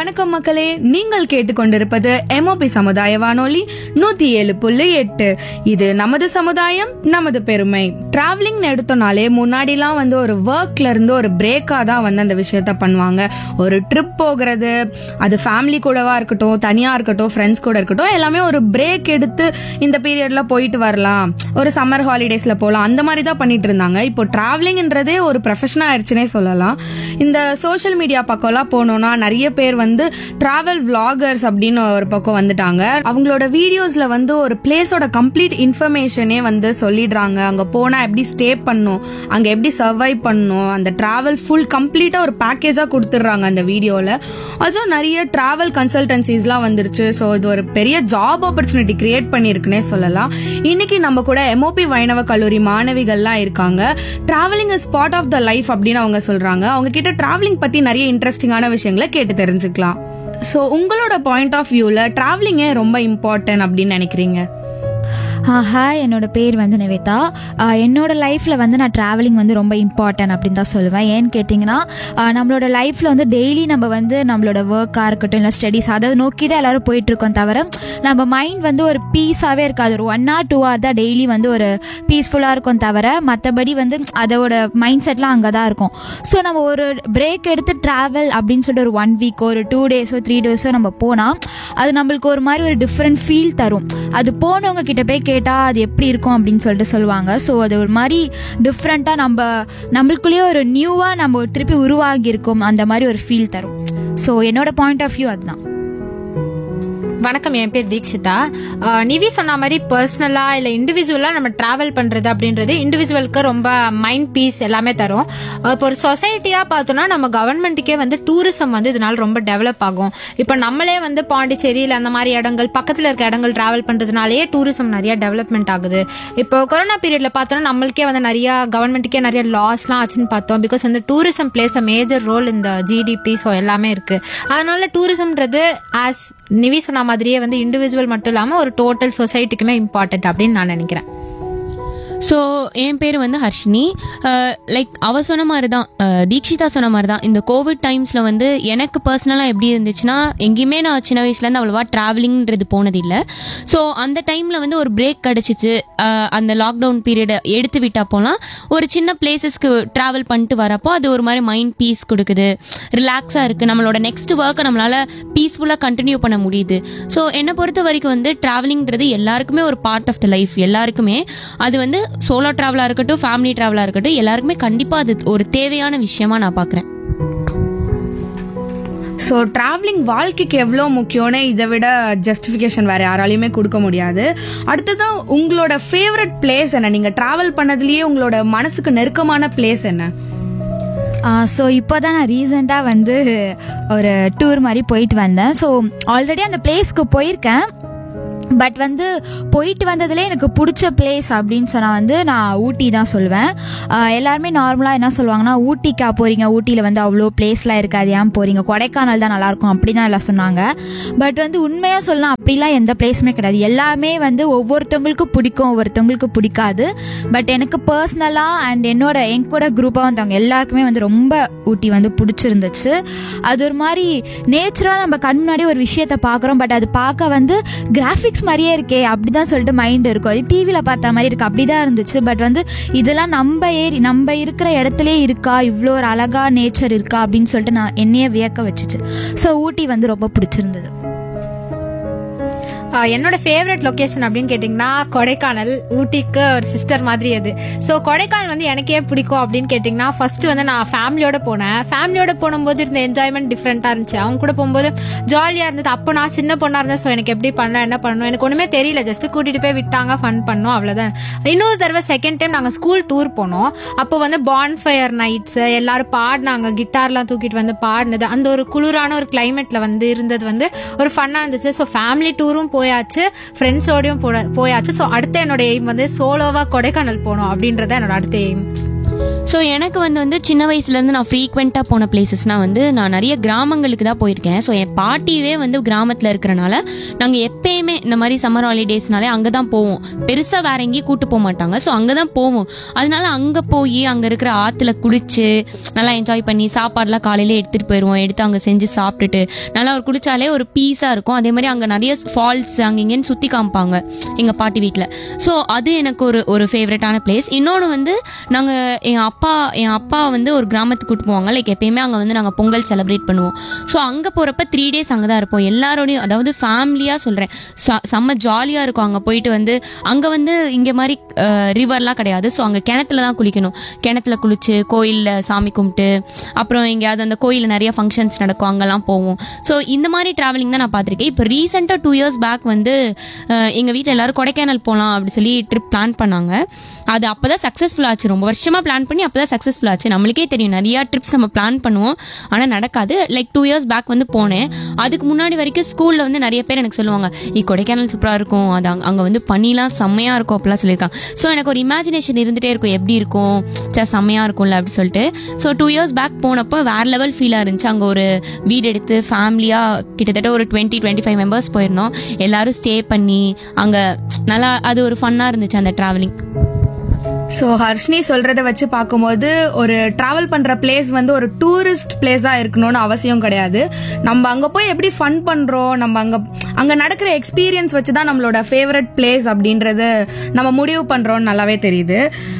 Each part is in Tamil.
வணக்கம் மக்களே நீங்கள் கேட்டுக்கொண்டிருப்பது எம்ஓபி சமுதாய வானொலி நூத்தி ஏழு புள்ளி எட்டு இது நமது சமுதாயம் நமது பெருமை டிராவலிங் எடுத்தோம்னாலே முன்னாடிலாம் வந்து ஒரு ஒர்க்ல இருந்து ஒரு பிரேக்கா தான் வந்து அந்த விஷயத்த பண்ணுவாங்க ஒரு ட்ரிப் போகிறது அது ஃபேமிலி கூடவா இருக்கட்டும் தனியா இருக்கட்டும் ஃப்ரெண்ட்ஸ் கூட இருக்கட்டும் எல்லாமே ஒரு பிரேக் எடுத்து இந்த பீரியட்ல போயிட்டு வரலாம் ஒரு சம்மர் ஹாலிடேஸ்ல போகலாம் அந்த மாதிரி தான் பண்ணிட்டு இருந்தாங்க இப்போ டிராவலிங்ன்றதே ஒரு ப்ரொஃபஷனா ஆயிடுச்சுனே சொல்லலாம் இந்த சோஷியல் மீடியா பக்கம்லாம் போனோம்னா நிறைய பேர் வந்து டிராவல் vloggers அப்படின்னு ஒரு பக்கம் வந்துட்டாங்க அவங்களோட வீடியோஸ்ல வந்து ஒரு பிளேஸோட கம்ப்ளீட் இன்ஃபர்மேஷனே வந்து சொல்லிடுறாங்க அங்க போனா எப்படி ஸ்டே பண்ணும் அங்க எப்படி சர்வைவ் பண்ணும் அந்த டிராவல் ஃபுல் கம்ப்ளீட்டா ஒரு பேக்கேஜா கொடுத்துடுறாங்க அந்த வீடியோல ஆல்சோ நிறைய டிராவல் கன்சல்டன்சிஸ்லாம் வந்துருச்சு ஸோ இது ஒரு பெரிய ஜாப் ஆப்பர்ச்சுனிட்டி கிரியேட் பண்ணியிருக்குன்னே சொல்லலாம் இன்னைக்கு நம்ம கூட எம்ஓபி வைணவ கல்லூரி மாணவிகள்லாம் இருக்காங்க travelling is part of the life அப்படின்னு அவங்க சொல்றாங்க அவங்க கிட்ட டிராவலிங் பத்தி நிறைய இன்ட்ரெஸ்டிங்கான விஷயங்களை கேட்டு தெரிஞ்சுக்கலாம் ஸோ உங்களோட பாயிண்ட் ஆஃப் வியூல டிராவலிங்கே ரொம்ப இம்பார்ட்டன்ட் அப்படின்னு நினைக்கிறீங்க ஹாய் என்னோட பேர் வந்து நிவேதா ஆஹ் என்னோட லைஃப்பில் வந்து நான் ட்ராவலிங் வந்து ரொம்ப இம்பார்ட்டன்ட் அப்படின்னு தான் சொல்லுவேன் ஏன்னு கேட்டிங்கன்னா ஆஹ் நம்மளோட லைஃப்பில் வந்து டெய்லி நம்ம வந்து நம்மளோட ஒர்க்காக இருக்கட்டும் இல்லை ஸ்டடீஸ் அதை நோக்கி தான் எல்லோரும் போயிட்டுருக்கோம் தவிர நம்ம மைண்ட் வந்து ஒரு பீஸாகவே இருக்காது ஒரு ஒன் ஆர் டூ ஆர் தான் டெய்லி வந்து ஒரு பீஸ்ஃபுல்லாக இருக்கும் தவிர மற்றபடி வந்து அதோட மைண்ட் செட்லாம் அங்கே தான் இருக்கும் ஸோ நம்ம ஒரு பிரேக் எடுத்து ட்ராவல் அப்படின்னு சொல்லிட்டு ஒரு ஒன் வீக்கோ ஒரு டூ டேஸோ த்ரீ டேஸோ நம்ம போனால் அது நம்மளுக்கு ஒரு மாதிரி ஒரு டிஃப்ரெண்ட் ஃபீல் தரும் அது போனவங்க கிட்ட போய் கேட்டால் அது எப்படி இருக்கும் அப்படின்னு சொல்லிட்டு சொல்லுவாங்க ஸோ அது ஒரு மாதிரி டிஃப்ரெண்ட்டாக நம்ம நம்மளுக்குள்ளேயே ஒரு நியூவாக நம்ம ஒரு திருப்பி உருவாகி இருக்கோம் அந்த மாதிரி ஒரு ஃபீல் தரும் ஸோ என்னோட பாயிண்ட் ஆஃப் வியூ அதுதான் வணக்கம் என் பேர் தீக்ஷிதா அஹ் நிவி சொன்ன மாதிரி பர்சனலா இல்ல இண்டிவிஜுவலா நம்ம டிராவல் பண்றது அப்படின்றது இண்டிவிஜுவலுக்கு ரொம்ப மைண்ட் பீஸ் எல்லாமே தரும் அஹ் இப்போ ஒரு சொசைட்டியா பார்த்தோம்னா நம்ம கவர்மெண்ட்டுக்கே வந்து டூரிசம் வந்து இதனால ரொம்ப டெவலப் ஆகும் இப்போ நம்மளே வந்து பாண்டிச்சேரி இல்ல அந்த மாதிரி இடங்கள் பக்கத்துல இருக்க இடங்கள் டிராவல் பண்றதுனாலயே டூரிசம் நிறைய டெவலப்மெண்ட் ஆகுது இப்போ கொரோனா பீரியட்ல பார்த்தோம்னா நம்மளுக்கே வந்து நிறைய கவர்மெண்ட்டுக்கே நிறைய லாஸ்லாம் ஆச்சுன்னு பார்த்தோம் பிகாஸ் வந்து tourism plays a major role இந்த ஜிடிபி ஸோ எல்லாமே இருக்கு அதனால டூரிசம்ன்றது ஆஸ் நிவி சொன்ன மாதிரியே வந்து இண்டிவிஜுவல் மட்டும் இல்லாம ஒரு டோட்டல் சொசைட்டிக்குமே இம்பார்ட்டன்ட் அப்படின்னு நான் நினைக்கிறேன் ஸோ என் பேர் வந்து ஹர்ஷினி லைக் அவ சொன்ன மாதிரி தான் அஹ், தீக்ஷிதா சொன்ன மாதிரி தான் இந்த கோவிட் டைம்ஸில் வந்து எனக்கு பர்சனலாக எப்படி இருந்துச்சுன்னா எங்கேயுமே நான் சின்ன வயசுலேருந்து அவ்வளோவா ட்ராவலிங்கிறது போனதில்லை ஸோ அந்த டைமில் வந்து ஒரு பிரேக் கிடச்சிச்சு அந்த லாக்டவுன் பீரியடை எடுத்து விட்டப்போலாம் ஒரு சின்ன பிளேசஸ்க்கு ட்ராவல் பண்ணிட்டு வரப்போ அது ஒரு மாதிரி மைண்ட் பீஸ் கொடுக்குது ரிலாக்ஸாக இருக்குது நம்மளோட நெக்ஸ்ட் ஒர்க்கை நம்மளால் பீஸ்ஃபுல்லாக கண்டினியூ பண்ண முடியுது ஸோ என்னை பொறுத்த வரைக்கும் வந்து ட்ராவலிங்கிறது எல்லாருக்குமே ஒரு பார்ட் ஆஃப் த லைஃப் எல்லாருக்குமே அது வந்து சோலோ ட்ராவலாக இருக்கட்டும் ஃபேமிலி ட்ராவலாக இருக்கட்டும் எல்லாருக்குமே கண்டிப்பாக அது ஒரு தேவையான விஷயமா நான் பார்க்குறேன் ஸோ டிராவலிங் வாழ்க்கைக்கு எவ்வளோ முக்கியம்னு இதை விட ஜஸ்டிஃபிகேஷன் வேற யாராலையுமே கொடுக்க முடியாது அடுத்ததான் உங்களோட ஃபேவரட் பிளேஸ் என்ன நீங்க டிராவல் பண்ணதுலயே உங்களோட மனசுக்கு நெருக்கமான பிளேஸ் என்ன ஸோ இப்போ தான் நான் ரீசெண்டாக வந்து ஒரு டூர் மாதிரி போயிட்டு வந்தேன் ஸோ ஆல்ரெடி அந்த பிளேஸ்க்கு போயிருக்கேன் பட் வந்து போயிட்டு வந்ததுலேயே எனக்கு பிடிச்ச பிளேஸ் அப்படின்னு சொன்னால் வந்து நான் ஊட்டி தான் சொல்லுவேன் ஆஹ் எல்லாருமே நார்மலாக என்ன சொல்லுவாங்கன்னா ஊட்டிக்கா போகிறீங்க ஊட்டியில் வந்து அவ்வளோ பிளேஸ்லாம் இருக்காது ஏன் போகிறீங்க கொடைக்கானல் தான் நல்லாயிருக்கும் அப்படி தான் எல்லாம் சொன்னாங்க பட் வந்து உண்மையாக சொல்லலாம் அப்படிலாம் எந்த பிளேஸுமே கிடையாது எல்லாமே வந்து ஒவ்வொருத்தவங்களுக்கும் பிடிக்கும் ஒவ்வொருத்தவங்களுக்கு பிடிக்காது பட் எனக்கு பர்சனலாக அண்ட் என்னோட என் கூட குரூப்பாக வந்தவங்க எல்லாருக்குமே வந்து ரொம்ப ஊட்டி வந்து பிடிச்சிருந்துச்சு அது ஒரு மாதிரி நேச்சுரலாக நம்ம கண் முன்னாடி ஒரு விஷயத்தை பார்க்குறோம் பட் அது பார்க்க வந்து கிராஃபிக்ஸ் மாதிரியே இருக்கே அப்படி தான் சொல்லிட்டு மைண்ட் இருக்கும் அது டிவியில் பார்த்த மாதிரி இருக்கு அப்படி தான் இருந்துச்சு பட் வந்து இதெல்லாம் நம்ம ஏரி நம்ம இருக்கிற இடத்துலயே இருக்கா இவ்வளோ ஒரு அழகா நேச்சர் இருக்கா அப்படின்னு சொல்லிட்டு நான் என்னையே வியக்க வச்சுச்சு ஸோ ஊட்டி வந்து ரொம்ப பிடிச்சிருந்தது ஆஹ் என்னோட ஃபேவரட் லொகேஷன் அப்படின்னு கேட்டிங்கன்னா கொடைக்கானல் ஊட்டிக்கு ஒரு சிஸ்டர் மாதிரி அது ஸோ கொடைக்கானல் வந்து எனக்கே பிடிக்கும் அப்படின்னு கேட்டிங்கன்னா ஃபர்ஸ்ட் வந்து நான் ஃபேமிலியோட போனேன் ஃபேமிலியோட போகும்போது இருந்த என்ஜாய்மெண்ட் டிஃப்ரெண்ட்டாக இருந்துச்சு அவங்க கூட போகும்போது ஜாலியாக இருந்தது அப்போ நான் சின்ன பொண்ணாக இருந்தேன் ஸோ எனக்கு எப்படி பண்ணலாம் என்ன பண்ணணும் எனக்கு ஒன்றுமே தெரியல ஜஸ்ட் கூட்டிகிட்டு போய் விட்டாங்க ஃபன் பண்ணோம் அவ்வளோதான் இன்னொரு தடவை செகண்ட் டைம் நாங்கள் ஸ்கூல் டூர் போனோம் அப்போ வந்து பான் ஃபயர் நைட்ஸ் எல்லாரும் பாடினாங்க கிட்டார்லாம் தூக்கிட்டு வந்து பாடினது அந்த ஒரு குளிரான ஒரு கிளைமேட்ல வந்து இருந்தது வந்து ஒரு ஃபன்னாக இருந்துச்சு ஸோ ஃபேமிலி டூரும் போயாச்சு ஃப்ரெண்ட்ஸோடையும் போயாச்சு ஸோ அடுத்த என்னோட எய்ம் வந்து சோலோவா கொடைக்கானல் போகணும் அப்படின்றத என்னோட அடுத்த எய்ம் ஸோ எனக்கு வந்து வந்து சின்ன வயசுலேருந்து நான் ஃப்ரீக்வெண்ட்டாக போன பிளேசஸ்னால் வந்து நான் நிறைய கிராமங்களுக்கு தான் போயிருக்கேன் ஸோ என் பாட்டியே வந்து கிராமத்தில் இருக்கிறனால நாங்கள் எப்பயுமே இந்த மாதிரி சம்மர் ஹாலிடேஸ்னாலே அங்கே தான் போவோம் பெருசாக வேற எங்கேயும் கூட்டு போக மாட்டாங்க ஸோ அங்கே தான் போவோம் அதனால அங்கே போய் அங்கே இருக்கிற ஆற்றுல குளிச்சு நல்லா என்ஜாய் பண்ணி சாப்பாடுலாம் காலையில எடுத்துகிட்டு போயிடுவோம் எடுத்து அங்கே செஞ்சு சாப்பிட்டுட்டு நல்லா ஒரு குளிச்சாலே ஒரு பீஸாக இருக்கும் அதே மாதிரி அங்கே நிறைய ஃபால்ஸ் அங்கே இங்கேன்னு சுற்றி காமிப்பாங்க எங்கள் பாட்டி வீட்டில் ஸோ அது எனக்கு ஒரு ஒரு ஃபேவரட்டான பிளேஸ் இன்னொன்று வந்து நாங்கள் என் அப்பா என் அப்பா வந்து ஒரு கிராமத்துக்கு கூட்டு போவாங்க லைக் எப்பயுமே அங்கே வந்து நாங்கள் பொங்கல் செலிப்ரேட் பண்ணுவோம் ஸோ அங்கே போகிறப்ப த்ரீ டேஸ் அங்கே தான் இருப்போம் எல்லாரோடையும் அதாவது ஃபேமிலியாக சொல்கிறேன் செம்ம ஜாலியாக இருக்கும் அங்கே போயிட்டு வந்து அங்கே வந்து இங்கே மாதிரி ரிவர்லாம் கிடையாது ஸோ அங்கே கிணத்துல தான் குளிக்கணும் கிணத்துல குளிச்சு கோயிலில் சாமி கும்பிட்டு அப்புறம் எங்கேயாவது அந்த கோயிலில் நிறைய ஃபங்க்ஷன்ஸ் நடக்கும் அங்கெல்லாம் போவோம் ஸோ இந்த மாதிரி ட்ராவலிங் தான் நான் பார்த்துருக்கேன் இப்போ ரீசெண்டாக டூ இயர்ஸ் பேக் வந்து எங்கள் வீட்டில் எல்லாரும் கொடைக்கானல் போகலாம் அப்படி சொல்லி ட்ரிப் பிளான் பண்ணாங்க அது அப்போ தான் சக்ஸஸ்ஃபுல் ஆச்சு ரொம்ப வருஷமாக பிளான் பண்ணி அப்போ தான் சக்ஸஸ்ஃபுல் ஆச்சு நம்மளுக்கே தெரியும் நிறையா ட்ரிப்ஸ் நம்ம பிளான் பண்ணுவோம் ஆனால் நடக்காது லைக் டூ இயர்ஸ் பேக் வந்து போனேன் அதுக்கு முன்னாடி வரைக்கும் ஸ்கூலில் வந்து நிறைய பேர் எனக்கு சொல்லுவாங்க இ கொடைக்கானல் சூப்பராக இருக்கும் அது அங்க- அங்கே வந்து பனிலாம் செம்மையாக இருக்கும் அப்படிலாம் சொல்லியிருக்காங்க ஸோ எனக்கு ஒரு இமேஜினேஷன் இருந்துகிட்டே இருக்கும் எப்படி இருக்கும் சே செம்மையாக இருக்கும்ல அப்படி சொல்லிட்டு ஸோ டூ இயர்ஸ் பேக் போனப்போ வேற லெவல் ஃபீலாக இருந்துச்சு அங்கே ஒரு வீடு எடுத்து ஃபேமிலியாக கிட்டத்தட்ட ஒரு டுவெண்ட்டி டுவெண்ட்டி ஃபைவ் மெம்பர்ஸ் போயிருந்தோம் எல்லாரும் ஸ்டே பண்ணி அங்கே நல்லா அது ஒரு ஃபன்னாக இருந்துச்சு அந்த ட்ராவலிங் ஸோ ஹர்ஷினி சொல்றத வச்சு பார்க்கும்போது ஒரு டிராவல் பண்ற பிளேஸ் வந்து ஒரு டூரிஸ்ட் பிளேஸா இருக்கணும்னு அவசியம் கிடையாது நம்ம அங்க போய் எப்படி ஃபன் பண்றோம் நம்ம அங்க அங்க நடக்கிற எக்ஸ்பீரியன்ஸ் வச்சு தான் நம்மளோட ஃபேவரட் பிளேஸ் அப்படின்றது நம்ம முடிவு பண்றோம்னு நல்லாவே தெரியுது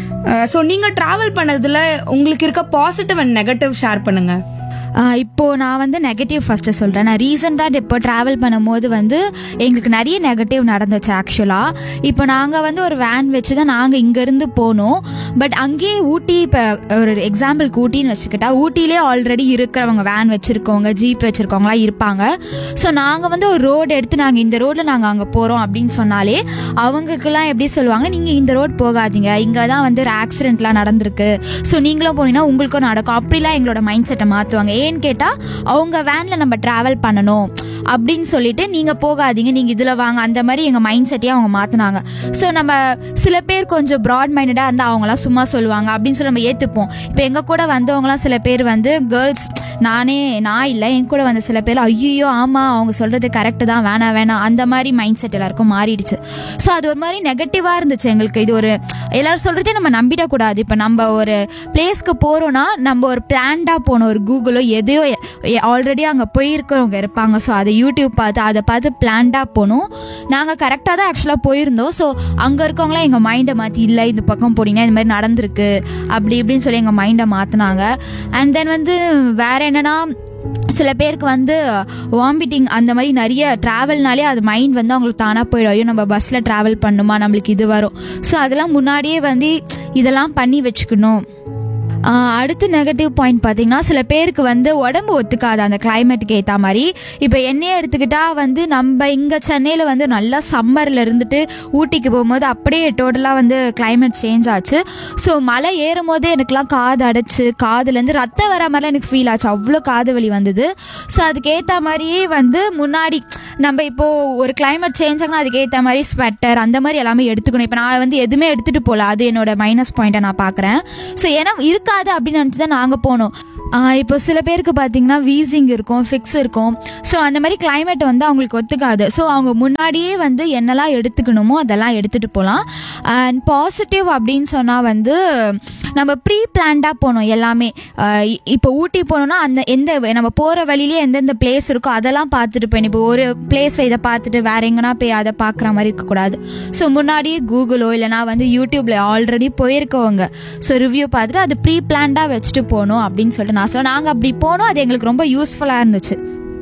ஸோ நீங்க டிராவல் பண்ணதுல உங்களுக்கு இருக்க பாசிட்டிவ் அண்ட் நெகட்டிவ் ஷேர் பண்ணுங்க ஆஹ் இப்போ நான் வந்து நெகட்டிவ் ஃபர்ஸ்ட்டு சொல்கிறேன் நான் ரீசெண்டாக இப்போ ட்ராவல் பண்ணும்போது வந்து எங்களுக்கு நிறைய நெகட்டிவ் நடந்துச்சு ஆக்சுவலாக இப்போ நாங்கள் வந்து ஒரு வேன் வச்சு தான் நாங்கள் இங்கேருந்து போனோம் பட் அங்கேயே ஊட்டி இப்போ ஒரு எக்ஸாம்பிளுக்கு ஊட்டின்னு வச்சுக்கிட்டா ஊட்டிலே ஆல்ரெடி இருக்கிறவங்க வேன் வச்சுருக்கவங்க ஜீப் வச்சுருக்கவங்களாம் இருப்பாங்க ஸோ நாங்கள் வந்து ஒரு ரோடு எடுத்து நாங்கள் இந்த ரோட்டில் நாங்கள் அங்கே போகிறோம் அப்படின்னு சொன்னாலே அவங்களுக்கெல்லாம் எப்படி சொல்லுவாங்க நீங்கள் இந்த ரோட் போகாதீங்க இங்கே தான் வந்து ஒரு ஆக்சிடென்ட்லாம் நடந்திருக்கு ஸோ நீங்களும் போனீங்கன்னா உங்களுக்கும் நடக்கும் அப்படிலாம் எங்களோட மைண்ட் செட்டை மாற்றுவாங்க ஏன்னு கேட்டால் அவங்க வேனில் நம்ம ட்ராவல் பண்ணணும் அப்படின்னு சொல்லிட்டு நீங்கள் போகாதீங்க நீங்கள் இதில் வாங்க அந்த மாதிரி எங்கள் மைண்ட் செட்டையே அவங்க மாற்றினாங்க ஸோ நம்ம சில பேர் கொஞ்சம் ப்ராட் மைண்டடாக இருந்தால் அவங்களாம் சும்மா சொல்லுவாங்க அப்படின்னு சொல்லி நம்ம ஏற்றுப்போம் இப்போ எங்கள் கூட வந்தவங்களாம் சில பேர் வந்து கேர்ள்ஸ் நானே நான் இல்லை என் கூட வந்த சில பேர் ஐயோ ஆமாம் அவங்க சொல்கிறது கரெக்டு தான் வேணாம் வேணாம் அந்த மாதிரி மைண்ட் செட் எல்லாருக்கும் மாறிடுச்சு ஸோ அது ஒரு மாதிரி நெகட்டிவாக இருந்துச்சு எங்களுக்கு இது ஒரு எல்லாரும் சொல்கிறதே நம்ம நம்பிடக்கூடாது இப்போ நம்ம ஒரு பிளேஸ்க்கு போகிறோன்னா நம்ம ஒரு பிளான்டாக போகணும் ஒரு கூகுளோ எதையோ ஆல்ரெடி அங்கே போயிருக்கிறவங்க இருப்பாங்க ஸோ அதை யூடியூப் பார்த்து அதை பார்த்து பிளான்டாக போகணும் நாங்கள் கரெக்டாக தான் ஆக்சுவலாக போயிருந்தோம் ஸோ அங்கே இருக்கவங்களாம் எங்கள் மைண்டை மாற்றி இல்லை இந்த பக்கம் போனீங்கன்னா இந்த மாதிரி நடந்திருக்கு அப்படி இப்படின்னு சொல்லி எங்கள் மைண்டை மாற்றினாங்க அண்ட் தென் வந்து வேற என்னன்னா சில பேருக்கு வந்து வாமிட்டிங் அந்த மாதிரி நிறைய ட்ராவல்னாலே அது மைண்ட் வந்து அவங்களுக்கு தானாக போயிடும் ஐயோ நம்ம பஸ்ஸில் ட்ராவல் பண்ணுமா நம்மளுக்கு இது வரும் ஸோ அதெல்லாம் முன்னாடியே வந்து இதெல்லாம் பண்ணி வச்சுக்கணும் ஆஹ் அடுத்து நெகட்டிவ் பாயிண்ட் பார்த்தீங்கன்னா சில பேருக்கு வந்து உடம்பு ஒத்துக்காது அந்த கிளைமேட்டுக்கு ஏற்ற மாதிரி இப்போ என்னையே எடுத்துக்கிட்டா வந்து நம்ம இங்கே சென்னையில் வந்து நல்லா சம்மரில் இருந்துட்டு ஊட்டிக்கு போகும்போது அப்படியே டோட்டலாக வந்து கிளைமேட் சேஞ்ச் ஆச்சு ஸோ மலை ஏறும் போதே எனக்குலாம் காது அடைச்சு காதுலேருந்து ரத்தம் வர மாதிரிலாம் எனக்கு ஃபீல் ஆச்சு அவ்வளோ காது வலி வந்தது ஸோ அதுக்கேற்ற மாதிரியே வந்து முன்னாடி நம்ம இப்போ ஒரு கிளைமேட் சேஞ்ச் ஆகுனா அதுக்கேற்ற மாதிரி ஸ்வெட்டர் அந்த மாதிரி எல்லாமே எடுத்துக்கணும் இப்போ நான் வந்து எதுவுமே எடுத்துகிட்டு போகல அது என்னோட மைனஸ் பாயிண்ட்டை நான் பார்க்குறேன் ஸோ ஏன்னா இருக்காது அப்படின்னு நினச்சி தான் நாங்கள் போனோம் ஆஹ் இப்போ சில பேருக்கு பார்த்தீங்கன்னா வீசிங் இருக்கும் ஃபிக்ஸ் இருக்கும் ஸோ அந்த மாதிரி climate வந்து அவங்களுக்கு ஒத்துக்காது ஸோ அவங்க முன்னாடியே வந்து என்னெல்லாம் எடுத்துக்கணுமோ அதெல்லாம் எடுத்துகிட்டு போகலாம் அண்ட் பாசிட்டிவ் அப்படின்னு சொன்னால் வந்து நம்ம ப்ரீ பிளான்டாக போகணும் எல்லாமே ஆஹ் இ- இப்போ ஊட்டி போனோம்னா அந்த எந்த நம்ம போகிற வழியிலே எந்தெந்த பிளேஸ் இருக்கோ அதெல்லாம் பார்த்துட்டு போய் இப்போ ஒரு பிளேஸில் இதை பார்த்துட்டு வேற எங்கன்னா போய் அதை பார்க்குற மாதிரி இருக்கக்கூடாது ஸோ முன்னாடியே கூகுளோ இல்லைனா வந்து யூடியூப்ல ஆல்ரெடி போயிருக்கவங்க ஸோ ரிவ்யூ பார்த்துட்டு அது ப்ரீ பிளான்டாக வச்சுட்டு போகணும் அப்படின்னு சொல்லிட்டு நான் சொல்ல நாங்கள் அப்படி போனோம் அது எங்களுக்கு ரொம்ப யூஸ்ஃபுல்லாக இருந்துச்சு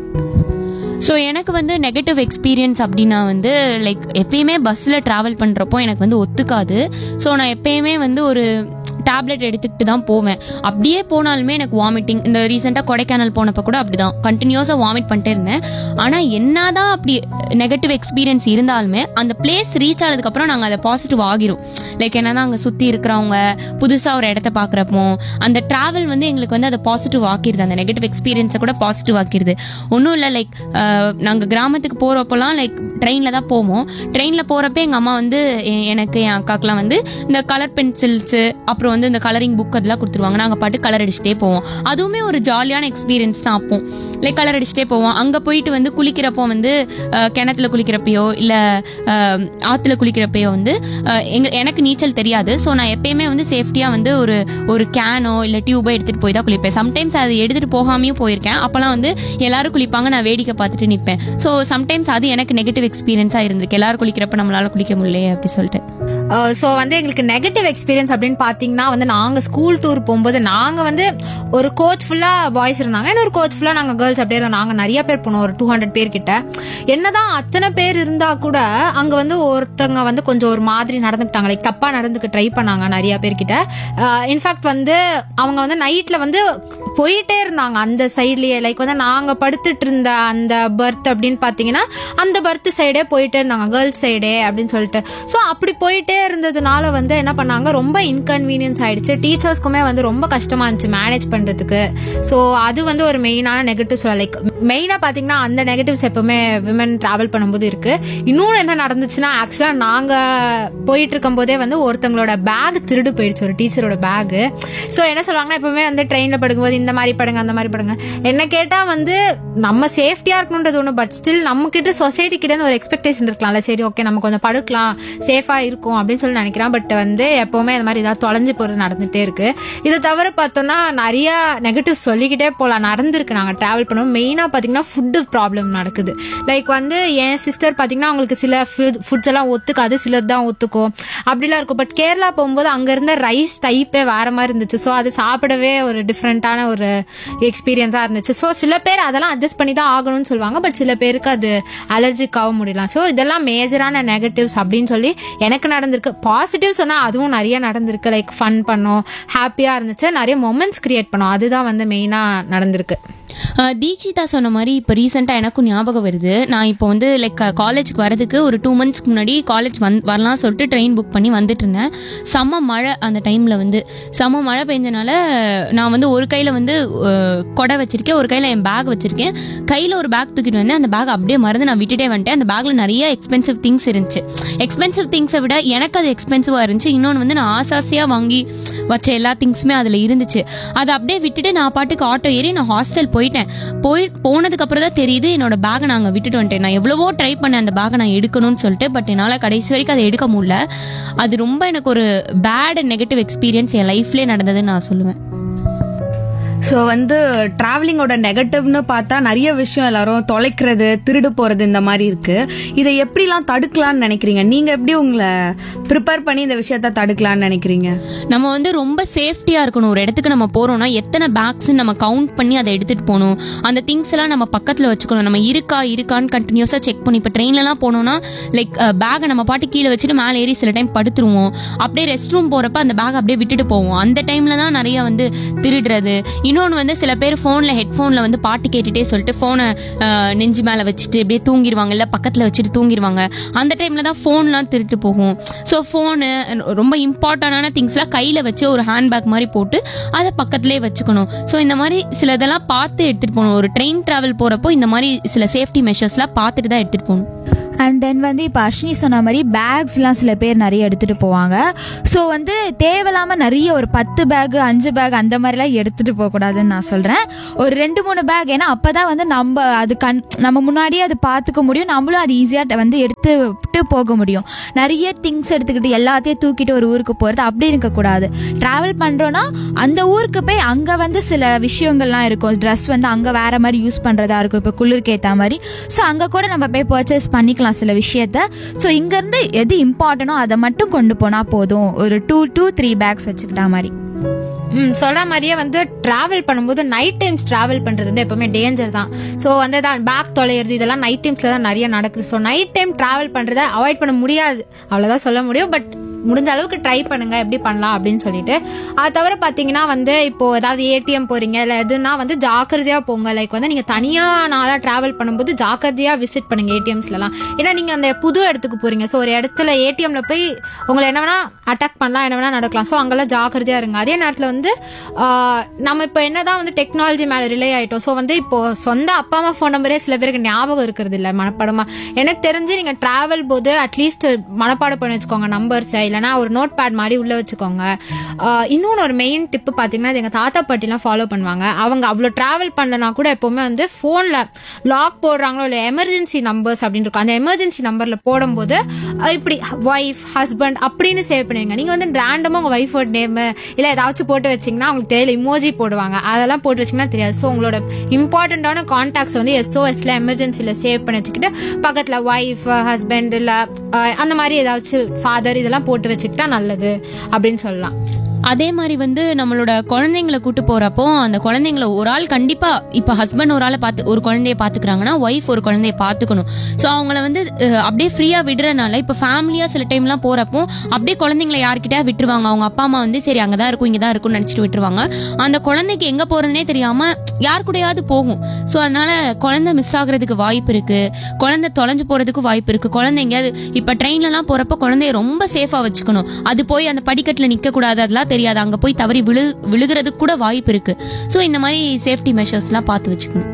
ஸோ எனக்கு வந்து நெகட்டிவ் எக்ஸ்பீரியன்ஸ் அப்படின்னா வந்து லைக் எப்பயுமே பஸ்ஸில் ட்ராவல் பண்ணுறப்போ எனக்கு வந்து ஒத்துக்காது ஸோ நான் எப்பயுமே வந்து ஒரு டேப்லெட் எடுத்துக்கிட்டு தான் போவேன் அப்படியே போனாலுமே எனக்கு வாமிட்டிங் இந்த ரீசெண்டாக கொடைக்கானல் போனப்போ கூட அப்படிதான் கண்டினியூஸாக வாமிட் பண்ணிட்டே இருந்தேன் ஆனால் என்னதான் அப்படி நெகட்டிவ் எக்ஸ்பீரியன்ஸ் இருந்தாலுமே அந்த பிளேஸ் ரீச் ஆனதுக்கப்புறம் நாங்கள் அதை பாசிட்டிவ் ஆகிரும் லைக் என்னன்னா அங்கே சுற்றி இருக்கிறவங்க புதுசாக ஒரு இடத்த பார்க்குறப்போ அந்த ட்ராவல் வந்து எங்களுக்கு வந்து அதை பாசிட்டிவ் ஆக்கிடுது அந்த நெகட்டிவ் எக்ஸ்பீரியன்ஸை கூட பாசிட்டிவ் ஆக்கிடுது ஒன்றும் இல்லை லைக் நாங்கள் கிராமத்துக்கு போகிறப்போலாம் லைக் ட்ரெயினில் தான் போவோம் ட்ரெயினில் போகிறப்ப எங்கள் அம்மா வந்து எ- எனக்கு என் அக்காக்கெலாம் வந்து இந்த கலர் பென்சில்ஸு அப்புறம் வந்து வந்து இந்த கலரிங் புக் அதெல்லாம் கொடுத்துருவாங்க நாங்கள் பாட்டு கலர் அடிச்சுட்டே போவோம் அதுவுமே ஒரு ஜாலியான எக்ஸ்பீரியன்ஸ் தான் அப்போ லைக் கலர் அடிச்சுட்டே போவோம் அங்கே போயிட்டு வந்து குளிக்கிறப்போ வந்து அஹ், கிணத்துல குளிக்கிறப்பயோ இல்லை ஆற்றுல குளிக்கிறப்பயோ வந்து அஹ், எங்க எனக்கு நீச்சல் தெரியாது ஸோ நான் எப்பயுமே வந்து சேஃப்டியாக வந்து ஒரு ஒரு கேனோ இல்லை டியூபோ எடுத்துகிட்டு போய் தான் குளிப்பேன் சம்டைம்ஸ் அது எடுத்துகிட்டு போகாமையும் போயிருக்கேன் அப்போலாம் வந்து எல்லாரும் குளிப்பாங்க நான் வேடிக்கை பார்த்துட்டு நிற்பேன் ஸோ சம்டைம்ஸ் அது எனக்கு நெகட்டிவ் எக்ஸ்பீரியன்ஸாக இருந்திருக்கு எல்லாரும் குளிக்கிறப்ப நம்மளால குளிக்க முடியலையே அப்படி சொல்லிட்டு ஸோ வந்து எங்களுக்கு நெகட்டிவ் எக்ஸ்பீரியன்ஸ் அப்படின்னு பார்த்தீங்கன்னா வந்து நாங்கள் ஸ்கூல் டூர் போகும்போது நாங்கள் வந்து ஒரு கோச் ஃபுல்லாக பாய்ஸ் இருந்தாங்க இன்னொரு கோச் ஃபுல்லாக நாங்கள் கேர்ள்ஸ் அப்படியே இருந்தோம் நாங்கள் நிறைய பேர் போனோம் ஒரு டூ ஹண்ட்ரட் பேர் கிட்ட என்னதான் அத்தனை பேர் இருந்தா கூட அங்கே வந்து ஒருத்தங்க வந்து கொஞ்சம் ஒரு மாதிரி நடந்துக்கிட்டாங்க லைக் தப்பாக நடந்துக்க ட்ரை பண்ணாங்க நிறைய பேர்கிட்ட இன்ஃபேக்ட் வந்து அவங்க வந்து நைட்டில் வந்து போயிட்டே இருந்தாங்க அந்த சைட்லயே லைக் வந்து நாங்க படுத்துட்டு இருந்த அந்த பர்த் அப்படின்னு பாத்தீங்கன்னா அந்த பர்த் சைடே போயிட்டே இருந்தாங்க கேர்ள்ஸ் சைடே அப்படின்னு சொல்லிட்டு ஸோ அப்படி போயிட்டே இருந்ததுனால வந்து என்ன பண்ணாங்க ரொம்ப இன்கன்வீனியன்ஸ் ஆயிடுச்சு டீச்சர்ஸ்க்குமே வந்து ரொம்ப கஷ்டமா இருந்துச்சு மேனேஜ் பண்றதுக்கு ஸோ அது வந்து ஒரு மெயினான நெகட்டிவ்ஸ் லைக் மெயினா பாத்தீங்கன்னா அந்த நெகட்டிவ்ஸ் எப்பவுமே விமன் டிராவல் பண்ணும்போது இருக்கு இன்னொன்று என்ன நடந்துச்சுன்னா ஆக்சுவலா நாங்க போயிட்டு இருக்கும் போதே வந்து ஒருத்தங்களோட பேக் திருடு போயிடுச்சு ஒரு டீச்சரோட பேக் ஸோ என்ன சொல்லுவாங்கன்னா எப்பவுமே வந்து ட்ரெயின்ல படுக்கும்போது இந்த மாதிரி படுங்க அந்த மாதிரி படுங்க என்ன கேட்டா வந்து நம்ம சேஃப்டியா இருக்கணுன்றது ஒன்று பட் ஸ்டில் நம்ம கிட்ட சொசைட்டி கிட்ட ஒரு எக்ஸ்பெக்டேஷன் இருக்கலாம்ல சரி ஓகே நம்ம கொஞ்சம் படுக்கலாம் சேஃபா இருக்கும் அப்படின்னு சொல்லி நினைக்கிறேன் பட் வந்து எப்பவுமே இந்த மாதிரி ஏதாவது தொலைஞ்சு போறது நடந்துட்டே இருக்கு இதை தவிர பார்த்தோம்னா நிறைய நெகட்டிவ் சொல்லிக்கிட்டே போகலாம் நடந்திருக்கு நாங்கள் டிராவல் பண்ணுவோம் மெயினாக பார்த்தீங்கன்னா ஃபுட்டு ப்ராப்ளம் நடக்குது லைக் வந்து என் சிஸ்டர் பார்த்தீங்கன்னா அவங்களுக்கு சில ஃபுட்ஸ் எல்லாம் ஒத்துக்காது சிலர் தான் ஒத்துக்கும் அப்படிலாம் இருக்கும் பட் கேரளா போகும்போது அங்க இருந்த ரைஸ் டைப்பே வேற மாதிரி இருந்துச்சு ஸோ அது சாப்பிடவே ஒரு டிஃப்ரெண்ட்டான ஒரு எக்ஸ்பீரியன்ஸாக இருந்துச்சு ஸோ சில பேர் அதெல்லாம் அட்ஜஸ்ட் பண்ணி தான் ஆகணும்னு சொல்லுவாங்க பட் சில பேருக்கு அது அலர்ஜிக்காக முடியலாம் ஸோ இதெல்லாம் மேஜரான நெகட்டிவ்ஸ் அப்படின்னு சொல்லி எனக்கு நடந்திருக்கு பாசிட்டிவ் சொன்னால் அதுவும் நிறைய நடந்திருக்கு லைக் ஃபன் பண்ணோம் ஹாப்பியாக இருந்துச்சு நிறைய மொமெண்ட்ஸ் கிரியேட் பண்ணோம் அதுதான் வந்து மெயினாக நடந்திருக்கு ஆஹ் தீக்ஷிதா சொன்ன மாதிரி இப்போ ரீசெண்டாக எனக்கும் ஞாபகம் வருது நான் இப்போ வந்து லைக் காலேஜுக்கு வரதுக்கு ஒரு டூ மந்த்ஸ்க்கு முன்னாடி காலேஜ் வந் வரலாம் சொல்லிட்டு ட்ரெயின் புக் பண்ணி வந்துட்டு இருந்தேன் செம்ம மழை அந்த டைமில் வந்து செம்ம மழை பெஞ்சனால நான் வந்து ஒரு கையில் வந்து ஆஹ், கொடை வச்சிருக்கேன் ஒரு கையில் என் பேக் வச்சிருக்கேன் கையில் ஒரு பேக் தூக்கிட்டு வந்தேன் அந்த பேக் அப்படியே மறந்து நான் விட்டுட்டே வந்துட்டேன் அந்த பேக்கில் நிறைய எக்ஸ்பென்சிவ் திங்ஸ் இருந்துச்சு எக்ஸ்பென்சிவ் திங்ஸை விட எனக்கு அது எக்ஸ்பென்சிவாக இருந்துச்சு இன்னொன்று வந்து நான் ஆசாசியாக வாங்கி வச்ச எல்லா திங்ஸுமே அதில் இருந்துச்சு அதை அப்படியே விட்டுட்டு நான் பாட்டுக்கு ஆட்டோ ஏறி நான் ஹாஸ்டல் போயிட்டேன் போய் போனதுக்கு அப்புறம் தான் தெரியுது என்னோட பேக்கை நாங்கள் விட்டுட்டு வந்துட்டேன் நான் எவ்வளவோ ட்ரை பண்ணேன் அந்த பேக்கை நான் எடுக்கணும்னு சொல்லிட்டு பட் என்னால் கடைசி வரைக்கும் அதை எடுக்க முடியல அது ரொம்ப எனக்கு ஒரு பேட் அண்ட் நெகட்டிவ் எக்ஸ்பீரியன்ஸ் என் லைஃப்லேயே நடந்ததுன்னு நான் சொல்லுவேன் ஸோ வந்து டிராவலிங்கோட நெகட்டிவ்னு பார்த்தா நிறைய விஷயம் எல்லாரும் தொலைக்கிறது திருடு போறது இந்த மாதிரி இருக்கு இதை எப்படிலாம் தடுக்கலாம்னு நினைக்கிறீங்க நீங்க எப்படி உங்களை ப்ரிப்பேர் பண்ணி இந்த விஷயத்த தடுக்கலாம்னு நினைக்கிறீங்க நம்ம வந்து ரொம்ப சேஃப்டியாக இருக்கணும் ஒரு இடத்துக்கு நம்ம போகிறோம்னா எத்தனை பேக்ஸ் நம்ம கவுண்ட் பண்ணி அதை எடுத்துகிட்டு போகணும் அந்த திங்ஸ் எல்லாம் நம்ம பக்கத்தில் வச்சுக்கணும் நம்ம இருக்கா இருக்கான்னு கண்டினியூஸாக செக் பண்ணி இப்போ ட்ரெயின்லலாம் போனோம்னா லைக் பேக்கை நம்ம பாட்டு கீழே வச்சுட்டு மேலே ஏறி சில டைம் படுத்துருவோம் அப்படியே ரெஸ்ட் ரூம் போகிறப்ப அந்த பேக் அப்படியே விட்டுட்டு போவோம் அந்த டைமில் தான் நிறைய வந்து திருடுறது இன்னொன்று வந்து சில பேர் ஃபோனில் ஹெட்ஃபோனில் வந்து பாட்டு கேட்டுட்டே சொல்லிட்டு ஃபோனை நெஞ்சு மேலே வச்சுட்டு அப்படியே தூங்கிடுவாங்க இல்லை பக்கத்தில் வச்சுட்டு தூங்கிடுவாங்க அந்த டைமில் தான் ஃபோன்லாம் திருட்டு போகும் ஸோ ஃபோனு ரொம்ப இம்பார்ட்டண்டான திங்ஸ்லாம் கையில் வச்சு ஒரு ஹேண்ட்பேக் மாதிரி போட்டு அதை பக்கத்துலேயே வச்சுக்கணும் ஸோ இந்த மாதிரி சில இதெல்லாம் பார்த்து எடுத்துகிட்டு போகணும் ஒரு ட்ரெயின் ட்ராவல் போகிறப்போ இந்த மாதிரி சில சேஃப்டி மெஷர்ஸ்லாம் பார்த்துட்டு தான் எடுத்துகிட்டு போகணும் அண்ட் தென் வந்து இப்போ அர்ஷினி சொன்ன மாதிரி பேக்ஸ்லாம் சில பேர் நிறைய எடுத்துகிட்டு போவாங்க ஸோ வந்து தேவையில்லாமல் நிறைய ஒரு பத்து பேக் அஞ்சு பேக் அந்த மாதிரிலாம் எடுத்துகிட்டு போகக்கூடாதுன்னு நான் சொல்கிறேன் ஒரு ரெண்டு மூணு பேக் ஏன்னா அப்போ தான் வந்து நம்ம அது கண் நம்ம முன்னாடியே அது பார்த்துக்க முடியும் நம்மளும் அது ஈஸியாக வந்து எடுத்துட்டு போக முடியும் நிறைய திங்ஸ் எடுத்துக்கிட்டு எல்லாத்தையும் தூக்கிட்டு ஒரு ஊருக்கு போகிறது அப்படி இருக்கக்கூடாது ட்ராவல் பண்ணுறோன்னா அந்த ஊருக்கு போய் அங்கே வந்து சில விஷயங்கள்லாம் இருக்கும் ட்ரெஸ் வந்து அங்கே வேற மாதிரி யூஸ் பண்ணுறதா இருக்கும் இப்போ குளிருக்கு ஏற்ற மாதிரி ஸோ அங்கே கூட நம்ம போய் பர்ச்சேஸ் பண்ணிக்கலாம் சில விஷயத்த ஸோ இங்கேருந்து எது இம்பார்ட்டனோ அதை மட்டும் கொண்டு போனால் போதும் ஒரு டூ டூ த்ரீ பேக்ஸ் வச்சுக்கிட்டா மாதிரி ம் சொல்ற மாதிரியே வந்து டிராவல் பண்ணும்போது நைட் டைம்ஸ் டிராவல் பண்றது வந்து எப்பவுமே டேஞ்சர் தான் ஸோ வந்து தான் பேக் தொலைகிறது இதெல்லாம் நைட் டைம்ஸ்ல தான் நிறைய நடக்குது ஸோ நைட் டைம் டிராவல் பண்றதை அவாய்ட் பண்ண முடியாது அவ்வளவுதான் சொல்ல முடியும் பட் முடிஞ்ச அளவுக்கு ட்ரை பண்ணுங்க எப்படி பண்ணலாம் அப்படின்னு சொல்லிட்டு அது தவிர பாத்தீங்கன்னா வந்து இப்போ ஏதாவது ஏடிஎம் போறீங்க இல்ல எதுனா வந்து ஜாக்கிரதையா போங்க லைக் வந்து நீங்க தனியா நாளா டிராவல் பண்ணும்போது ஜாக்கிரதையா விசிட் பண்ணுங்க ஏடிஎம்ஸ்லாம் ஏன்னா நீங்க அந்த புது இடத்துக்கு போறீங்க ஸோ ஒரு இடத்துல ஏடிஎம்ல போய் உங்களை என்ன வேணா அட்டாக் பண்ணலாம் என்ன வேணா நடக்கலாம் ஸோ அங்கெல்லாம் ஜாக்கிரதையா இருங்க அதே நேரத்தில் வந்து ஆஹ், நம்ம இப்போ என்னதான் வந்து டெக்னாலஜி மேல ரிலே ஆயிட்டோம் ஸோ வந்து இப்போ சொந்த அப்பா அம்மா ஃபோன் நம்பரே சில பேருக்கு ஞாபகம் இருக்கிறது இல்லை மனப்பாடமா எனக்கு தெரிஞ்சு நீங்க டிராவல் போது அட்லீஸ்ட் மனப்பாடம் பண்ணி வச்சுக்கோங்க நம்பர்ஸை இல்லைனா ஒரு நோட் பேட் மாதிரி உள்ள வச்சுக்கோங்க ஆஹ் இன்னொன்னு ஒரு மெயின் டிப்பு பார்த்தீங்கன்னா இது எங்கள் தாத்தா பாட்டிலாம் ஃபாலோ பண்ணுவாங்க அவங்க அவ்வளோ ட்ராவல் பண்ணலனா கூட எப்போவுமே வந்து ஃபோனில் லாக் போடுறாங்களோ இல்லை எமர்ஜென்சி நம்பர்ஸ் அப்படின்னு இருக்கும் அந்த எமர்ஜென்சி நம்பரில் போடும்போது அஹ் இப்படி ஒய்ஃப் ஹஸ்பண்ட் அப்படின்னு சேவ் பண்ணுவீங்க நீங்கள் வந்து ரேண்டமாக உங்கள் ஒய்ஃபோட நேம் இல்லை ஏதாச்சும் போட்டு வச்சிங்கன்னா அவங்களுக்கு தெரியல இமோஜி போடுவாங்க அதெல்லாம் போட்டு வச்சிங்கன்னா தெரியாது ஸோ உங்களோட இம்பார்ட்டண்ட்டான கான்டாக்ட்ஸ் வந்து எஸ்ஓஎஸ்ல எமர்ஜென்சியில் சேவ் பண்ணி வச்சுக்கிட்டு பக்கத்தில் ஒய்ஃப் ஹஸ்பண்ட் இல்லை அந்த மாதிரி ஏதாச்சும் ஃபாதர் இதெல்லாம் போட்டு வச்சுக்கிட்டா நல்லது அப்படின்னு சொல்லலாம் அதே மாதிரி வந்து நம்மளோட குழந்தைங்களை கூட்டு போறப்போ அந்த குழந்தைங்கள ஒரு ஆள் கண்டிப்பா இப்ப ஹஸ்பண்ட் ஒரு ஆளை பார்த்து ஒரு குழந்தைய பாத்துக்கிறாங்கன்னா ஒய்ஃப் ஒரு குழந்தைய பாத்துக்கணும் ஸோ அவங்கள வந்து அஹ், அப்படியே ஃப்ரீயா விடுறனால இப்ப ஃபேமிலியா சில டைம்லாம் போறப்போ அப்படியே குழந்தைங்களை யார்கிட்டயா விட்டுருவாங்க அவங்க அப்பா அம்மா வந்து சரி அங்கதான் இருக்கும் இங்கதான் இருக்கும்னு நினைச்சிட்டு விட்டுருவாங்க அந்த குழந்தைக்கு எங்க போறதுனே தெரியாம யார் கூடயாவது போகும் ஸோ அதனால குழந்தை மிஸ் ஆகுறதுக்கு வாய்ப்பு இருக்கு குழந்தை தொலைஞ்சு போறதுக்கு வாய்ப்பு இருக்கு குழந்தை எங்கேயாவது இப்ப ட்ரெயின்லலாம் போறப்ப குழந்தைய ரொம்ப சேஃபா வச்சுக்கணும் அது போய் அந்த படிக்கட்டுல நிக்க கூடாது அதெல்லாம் தெரியாது அங்க போய் தவறி விழு விழுகிறதுக்கு கூட வாய்ப்பு இருக்கு ஸோ இந்த மாதிரி சேஃப்டி மெஷர்ஸ்லாம் பார்த்து வச்சுக்கணும்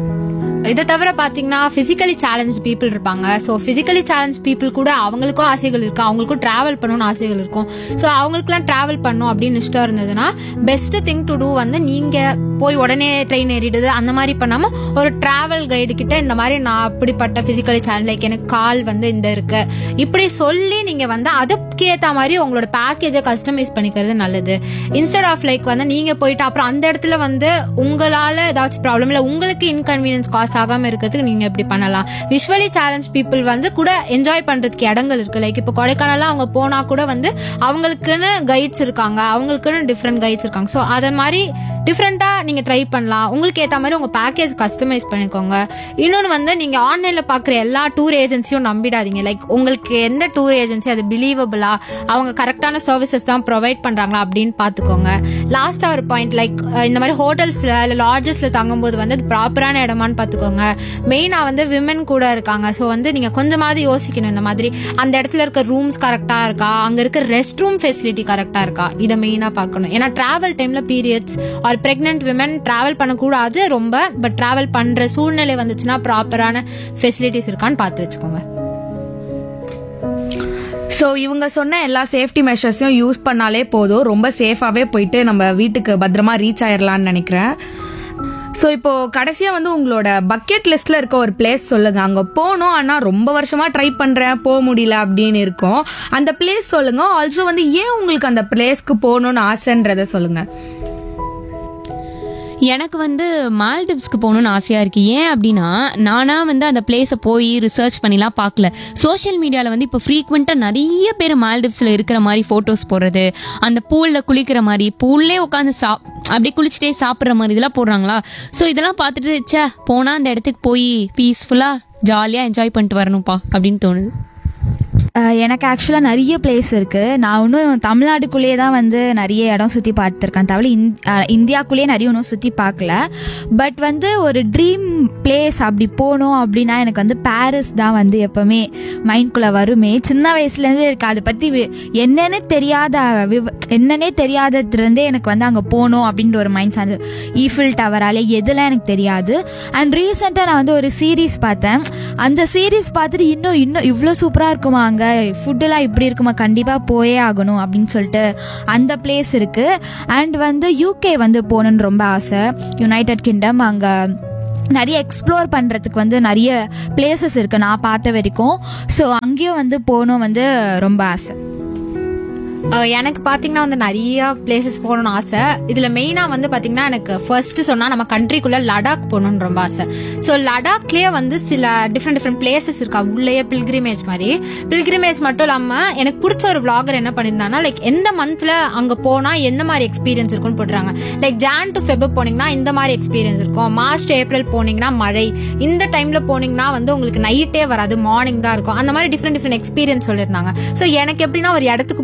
இதை தவிர பாத்தீங்கன்னா பிசிக்கலி சேலஞ்ச் பீப்புள் இருப்பாங்க ஸோ பிசிக்கலி சேலஞ்ச் பீப்புள் கூட அவங்களுக்கும் ஆசைகள் இருக்கு அவங்களுக்கும் டிராவல் பண்ணணும்னு ஆசைகள் இருக்கும் ஸோ அவங்களுக்குலாம் டிராவல் பண்ணும் அப்படின்னு இஷ்டம் இருந்ததுன்னா பெஸ்ட் திங் டு டூ வந்து நீங்க போய் உடனே ட்ரெயின் ஏறிடுது அந்த மாதிரி பண்ணாம ஒரு டிராவல் கைடு கிட்ட இந்த மாதிரி நான் அப்படிப்பட்ட பிசிக்கலி சேலஞ்ச் லைக் எனக்கு கால் வந்து இந்த இருக்கு இப்படி சொல்லி நீங்க வந்து அதுக்கேற்ற மாதிரி உங்களோட பேக்கேஜை கஸ்டமைஸ் பண்ணிக்கிறது நல்லது இன்ஸ்டெட் ஆஃப் லைக் வந்து நீங்க போயிட்டு அப்புறம் அந்த இடத்துல வந்து உங்களால ஏதாச்சும் ப்ராப்ளம் இல்லை உங்களுக்கு இன்கன்வீனியன்ஸ் காஸ் ஆகாம இருக்கிறதுக்கு நீங்க இப்படி பண்ணலாம் விஷுவலி சேலஞ்ச் பீப்புள் வந்து கூட என்ஜாய் பண்றதுக்கு இடங்கள் இருக்கு லைக் இப்போ கொடைக்கானலாம் அவங்க போனா கூட வந்து அவங்களுக்குன்னு கைட்ஸ் இருக்காங்க அவங்களுக்குன்னு டிஃப்ரெண்ட் கைட்ஸ் இருக்காங்க ஸோ அதை மாதிரி டிஃப்ரெண்டா நீங்க ட்ரை பண்ணலாம் உங்களுக்கு ஏத்த மாதிரி உங்க பேக்கேஜ் கஸ்டமைஸ் பண்ணிக்கோங்க இன்னொன்று வந்து நீங்க ஆன்லைன்ல பாக்குற எல்லா டூர் ஏஜென்சியும் நம்பிடாதீங்க லைக் உங்களுக்கு எந்த டூர் ஏஜென்சி அது பிலீவபிளா அவங்க கரெக்டான சர்வீசஸ் தான் ப்ரொவைட் பண்றாங்களா அப்படின்னு பாத்துக்கோங்க லாஸ்டா ஒரு பாயிண்ட் லைக் இந்த மாதிரி ஹோட்டல்ஸ்ல இல்ல லாட்ஜஸ்ல தங்கும்போது வந்து அது ப்ராப்பரான இடமான்னு பாத்துக்கோங்க மெயினா வந்து விமன் கூட இருக்காங்க ஸோ வந்து நீங்க கொஞ்சமாவது யோசிக்கணும் இந்த மாதிரி அந்த இடத்துல இருக்க ரூம்ஸ் கரெக்டா இருக்கா அங்க இருக்க ரெஸ்ட் ரூம் ஃபெசிலிட்டி கரெக்டா இருக்கா இதை மெயினா பார்க்கணும் ஏன்னா டிராவல் டைம்ல periods or pregnant women travel பண்ணக்கூடாது ரொம்ப பட் டிராவல் பண்ற சூழ்நிலை வந்துச்சுன்னா ப்ராப்பரான ஃபெசிலிட்டிஸ் இருக்கான்னு பார்த்து வச்சுக்கோங்க ஸோ இவங்க சொன்ன எல்லா சேஃப்டி மெஷர்ஸையும் யூஸ் பண்ணாலே போதும் ரொம்ப சேஃபாகவே போயிட்டு நம்ம வீட்டுக்கு பத்திரமா ரீச் ஆயிடலாம்னு நினைக்கிறேன் ஸோ இப்போ கடைசியா வந்து உங்களோட பக்கெட் லிஸ்ட்ல இருக்க ஒரு பிளேஸ் சொல்லுங்க அங்க போகணும் ஆனா ரொம்ப வருஷமா ட்ரை பண்றேன் போக முடியல அப்படின்னு இருக்கும் அந்த பிளேஸ் சொல்லுங்க ஆல்சோ வந்து ஏன் உங்களுக்கு அந்த பிளேஸ்க்கு போகணும்னு ஆசைன்றத சொல்லுங்க எனக்கு வந்து மால்டிவ்ஸ்க்கு போகணும்னு ஆசையா இருக்கு ஏன் அப்படின்னா நானா வந்து அந்த பிளேஸை போய் ரிசர்ச் பண்ணிலாம் பார்க்கல சோஷியல் மீடியால வந்து இப்போ ஃப்ரீக்வெண்ட்டாக நிறைய பேர் மால்டிவ்ஸ்ல இருக்கிற மாதிரி ஃபோட்டோஸ் போடுறது அந்த பூல்ல குளிக்கிற மாதிரி பூல்லே உட்காந்து சா அப்படியே குளிச்சுட்டே சாப்பிட்ற மாதிரி இதெல்லாம் போடுறாங்களா ஸோ இதெல்லாம் பார்த்துட்டு ச்சே போனால் அந்த இடத்துக்கு போய் பீஸ்ஃபுல்லாக ஜாலியாக என்ஜாய் பண்ணிட்டு வரணும்ப்பா அப்படின்னு தோணுது அஹ் எனக்கு ஆக்சுவலாக நிறைய பிளேஸ் இருக்குது நான் இன்னும் தமிழ்நாடுக்குள்ளேயே தான் வந்து நிறைய இடம் சுற்றி பார்த்துருக்கேன் தவிர இந் அஹ் இந்தியாக்குள்ளேயே நிறைய இன்னும் சுற்றி பார்க்கல பட் வந்து ஒரு ட்ரீம் பிளேஸ் அப்படி போகணும் அப்படின்னா எனக்கு வந்து பாரிஸ் தான் வந்து எப்போவுமே மைண்ட்குள்ளே வருமே சின்ன வயசுலேருந்து இருக்கு அதை பற்றி என்னன்னு தெரியாத விவ என்னன்னே தெரியாததுலேருந்தே எனக்கு வந்து அங்கே போகணும் அப்படின்ற ஒரு மைண்ட் அந்த ஈஃபில் டவரால எதெல்லாம் எனக்கு தெரியாது அண்ட் ரீசெண்டாக நான் வந்து ஒரு சீரீஸ் பார்த்தேன் அந்த சீரீஸ் பார்த்துட்டு இன்னும் இன்னும் இவ்வளோ சூப்பராக இருக்குமா அங்கே ஃபுட்டெல்லாம் இப்படி இருக்குமா கண்டிப்பாக போயே ஆகணும் அப்படின்னு சொல்லிட்டு அந்த பிளேஸ் இருக்குது அண்ட் வந்து யூகே வந்து போகணுன்னு ரொம்ப ஆசை யுனைடெட் கிங்டம் அங்கே நிறைய எக்ஸ்ப்ளோர் பண்ணுறதுக்கு வந்து நிறைய பிளேசஸ் இருக்குது நான் பார்த்த வரைக்கும் ஸோ அங்கேயும் வந்து போகணும் வந்து ரொம்ப ஆசை அஹ் எனக்கு பாத்தீங்கன்னா வந்து நிறைய பிளேசஸ் போகணும்னு ஆசை இதுல மெயினா வந்து பாத்தீங்கன்னா எனக்கு ஃபர்ஸ்ட் சொன்னா நம்ம கண்ட்ரிக்குள்ள லடாக் போகணும்னு ரொம்ப ஆசை ஸோ லடாக்லயே வந்து சில டிஃப்ரெண்ட் டிஃப்ரெண்ட் பிளேசஸ் இருக்கா உள்ளேயே பில்கிரிமேஜ் மாதிரி பில்கிரிமேஜ் மட்டும் இல்லாம எனக்கு பிடிச்ச ஒரு vlogger என்ன பண்ணியிருந்தாங்கன்னா லைக் எந்த மந்த்ல அங்க போனா எந்த மாதிரி எக்ஸ்பீரியன்ஸ் இருக்கும்னு போட்டுறாங்க லைக் ஜான் டு ஃபெப் போனீங்கன்னா இந்த மாதிரி எக்ஸ்பீரியன்ஸ் இருக்கும் மார்ச் டு ஏப்ரல் போனீங்கன்னா மழை இந்த டைம்ல போனீங்கன்னா வந்து உங்களுக்கு நைட்டே வராது மார்னிங் தான் இருக்கும் அந்த மாதிரி டிஃப்ரெண்ட் டிஃப்ரெண்ட் எக்ஸ்பீரியன்ஸ் சொல்லியிருந்தாங்க ஸோ எனக்கு எப்படின்னா ஒரு இடத்துக்கு போனா அந்த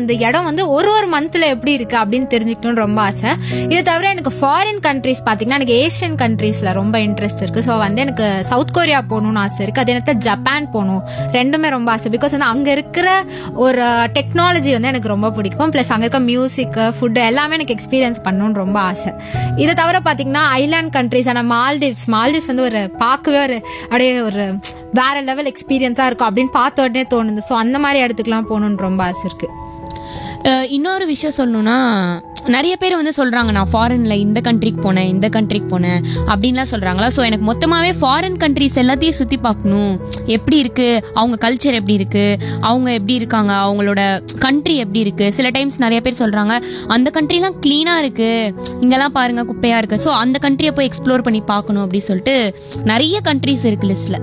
அந்த இடம் வந்து ஒரு ஒரு மந்த்ல எப்படி இருக்கு அப்படின்னு தெரிஞ்சுக்கணும்னு ரொம்ப ஆசை இது தவிர எனக்கு ஃபாரின் கண்ட்ரிஸ் பாத்தீங்கன்னா எனக்கு ஏஷியன் கண்ட்ரீஸ்ல ரொம்ப இன்ட்ரெஸ்ட் இருக்கு ஸோ வந்து எனக்கு சவுத் கொரியா போகணும்னு ஆசை இருக்கு அதே நேரத்தில் ஜப்பான் போகணும் ரெண்டுமே ரொம்ப ஆசை பிகாஸ் வந்து அங்க இருக்கிற ஒரு டெக்னாலஜி வந்து எனக்கு ரொம்ப பிடிக்கும் ப்ளஸ் அங்க இருக்க மியூசிக் ஃபுட் எல்லாமே எனக்கு எக்ஸ்பீரியன்ஸ் பண்ணணும்னு ரொம்ப ஆசை இதை தவிர பாத்தீங்கன்னா ஐலாண்ட் கண்ட்ரிஸ் ஆனா மால்தீவ்ஸ் மால்தீவ்ஸ் வந்து ஒரு பார்க்கவே ஒரு அப்படியே ஒரு வேற லெவல் எக்ஸ்பீரியன்ஸா இருக்கும் அப்படின்னு பார்த்த உடனே தோணுது ஸோ அந்த மாதிரி இடத்துக்குலாம் போகணும்னு ரொம்ப ஆசை இருக்கு அஹ் இன்னொரு விஷயம் சொல்லணும்னா நிறைய பேர் வந்து சொல்றாங்க நான் ஃபாரின்ல இந்த கண்ட்ரிக்கு போனேன் இந்த கண்ட்ரிக்கு போனேன் அப்படின்லாம் சொல்றாங்களா ஸோ எனக்கு மொத்தமாவே ஃபாரின் கண்ட்ரிஸ் எல்லாத்தையும் சுத்தி பார்க்கணும் எப்படி இருக்கு அவங்க கல்ச்சர் எப்படி இருக்கு அவங்க எப்படி இருக்காங்க அவங்களோட கண்ட்ரி எப்படி இருக்கு சில டைம்ஸ் நிறைய பேர் சொல்றாங்க அந்த கண்ட்ரிலாம் கிளீனா இருக்கு இங்கெல்லாம் பாருங்க குப்பையா இருக்கு ஸோ அந்த கண்ட்ரியை போய் எக்ஸ்ப்ளோர் பண்ணி பார்க்கணும் அப்படின்னு சொல்லிட்டு நிறைய கண்ட்ரிஸ் இருக்கு லிஸ்ட்ல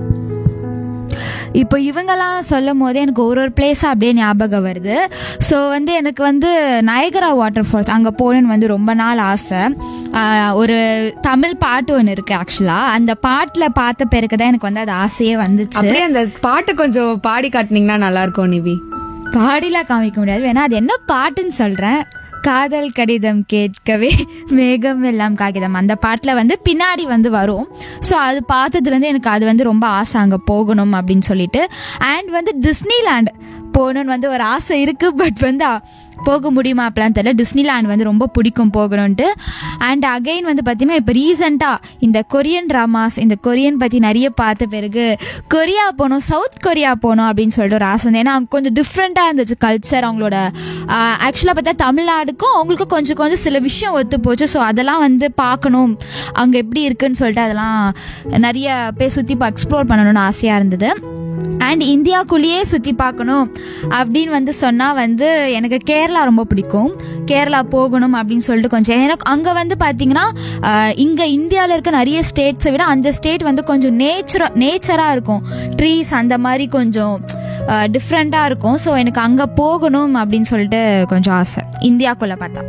இப்போ இவங்கெல்லாம் சொல்லும் போது எனக்கு ஒரு ஒரு பிளேஸாக அப்படியே ஞாபகம் வருது ஸோ வந்து எனக்கு வந்து நயகரா வாட்டர் ஃபால்ஸ் அங்கே போகணுன்னு வந்து ரொம்ப நாள் ஆசை ஆஹ் ஒரு தமிழ் பாட்டு ஒன்று இருக்குது ஆக்சுவலாக அந்த பாட்டில் பார்த்த பிறகு தான் எனக்கு வந்து அது ஆசையே வந்துச்சு அப்படியே அந்த பாட்டு கொஞ்சம் பாடி காட்டினீங்கன்னா நல்லா இருக்கும் நிவி பாடிலாம் காமிக்க முடியாது வேணா அது என்ன பாட்டுன்னு சொல்கிறேன் காதல் கடிதம் கேட்கவே மேகம் எல்லாம் காகிதம் அந்த பாட்டில் வந்து பின்னாடி வந்து வரும் ஸோ அது பார்த்ததுலேருந்து எனக்கு அது வந்து ரொம்ப ஆசை அங்கே போகணும் அப்படின்னு சொல்லிட்டு அண்ட் வந்து டிஸ்னிலேண்ட் போகணுன்னு வந்து ஒரு ஆசை இருக்குது பட் வந்து அ- போக முடியுமா அப்படிலாம் தெரியல டிஸ்னிலேண்ட் வந்து ரொம்ப பிடிக்கும் போகணுன்ட்டு அண்ட் அகைன் வந்து பார்த்தீங்கன்னா இப்போ ரீசெண்டாக இந்த கொரியன் ட்ராமாஸ் இந்த கொரியன் பற்றி நிறைய பார்த்த பிறகு கொரியா போகணும் சவுத் கொரியா போகணும் அப்படின்னு சொல்லிட்டு ஒரு ஆசை வந்து ஏன்னா அங்கே கொஞ்சம் டிஃப்ரெண்ட்டாக இருந்துச்சு கல்ச்சர் அவங்களோட ஆக்சுவலாக பார்த்தா தமிழ்நாடுக்கும் அவங்களுக்கும் கொஞ்சம் கொஞ்சம் சில விஷயம் ஒத்து போச்சு ஸோ அதெல்லாம் வந்து பார்க்கணும் அங்கே எப்படி இருக்குன்னு சொல்லிட்டு அதெல்லாம் நிறைய பேர் சுற்றி எக்ஸ்ப்ளோர் பண்ணணும்னு ஆசையாக இருந்தது அண்ட் இந்தியாக்குள்ளேயே சுற்றி பார்க்கணும் அப்படின்னு வந்து சொன்னால் வந்து எனக்கு கேரளா ரொம்ப பிடிக்கும் கேரளா போகணும் அப்படின்னு சொல்லிட்டு கொஞ்சம் எனக்கு அங்கே வந்து பார்த்தீங்கன்னா இங்கே இந்தியாவில் இருக்க நிறைய ஸ்டேட்ஸை விட அந்த ஸ்டேட் வந்து கொஞ்சம் நேச்சுரா நேச்சராக இருக்கும் ட்ரீஸ் அந்த மாதிரி கொஞ்சம் டிஃப்ரெண்ட்டாக இருக்கும் ஸோ எனக்கு அங்கே போகணும் அப்படின்னு சொல்லிட்டு கொஞ்சம் ஆசை இந்தியாக்குள்ளே பார்த்தா